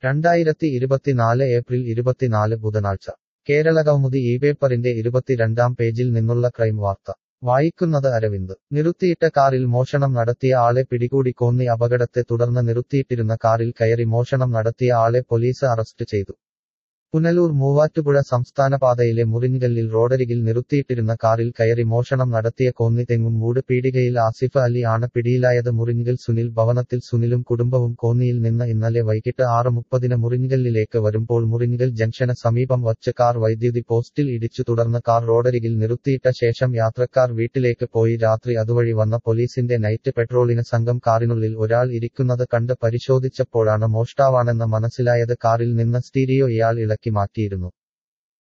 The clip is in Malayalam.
രണ്ടായിരത്തി ഇരുപത്തിനാല് ഏപ്രിൽ ഇരുപത്തിനാല് ബുധനാഴ്ച കേരള കൗമുദി ഈ പേപ്പറിന്റെ ഇരുപത്തിരണ്ടാം പേജിൽ നിന്നുള്ള ക്രൈം വാർത്ത വായിക്കുന്നത് അരവിന്ദ് നിർത്തിയിട്ട കാറിൽ മോഷണം നടത്തിയ ആളെ പിടികൂടി കോന്നി അപകടത്തെ തുടർന്ന് നിർത്തിയിട്ടിരുന്ന കാറിൽ കയറി മോഷണം നടത്തിയ ആളെ പോലീസ് അറസ്റ്റ് ചെയ്തു പുനലൂർ മൂവാറ്റുപുഴ സംസ്ഥാനപാതയിലെ മുറിഞ്ഞകല്ലിൽ റോഡരികിൽ നിർത്തിയിട്ടിരുന്ന കാറിൽ കയറി മോഷണം നടത്തിയ കോന്നി തെങ്ങും മൂട് പീടികയിൽ ആസിഫ് അലി ആണ് പിടിയിലായത് മുറിഞ്ഞകൽ സുനിൽ ഭവനത്തിൽ സുനിലും കുടുംബവും കോന്നിയിൽ നിന്ന് ഇന്നലെ വൈകിട്ട് ആറ് മുപ്പതിന് മുറിഞ്ഞകല്ലിലേക്ക് വരുമ്പോൾ മുറിഞ്ഞകൽ ജംഗ്ഷന് സമീപം വച്ച് കാർ വൈദ്യുതി പോസ്റ്റിൽ ഇടിച്ചു തുടർന്ന് കാർ റോഡരികിൽ നിർത്തിയിട്ട ശേഷം യാത്രക്കാർ വീട്ടിലേക്ക് പോയി രാത്രി അതുവഴി വന്ന പോലീസിന്റെ നൈറ്റ് പെട്രോളിന് സംഘം കാറിനുള്ളിൽ ഒരാൾ ഇരിക്കുന്നത് കണ്ട് പരിശോധിച്ചപ്പോഴാണ് മോഷ്ടാവാണെന്ന് മനസ്സിലായത് കാറിൽ നിന്ന് സ്റ്റീരിയോ ഇയാൾ ഇളക്കി മാറ്റിയിരുന്നു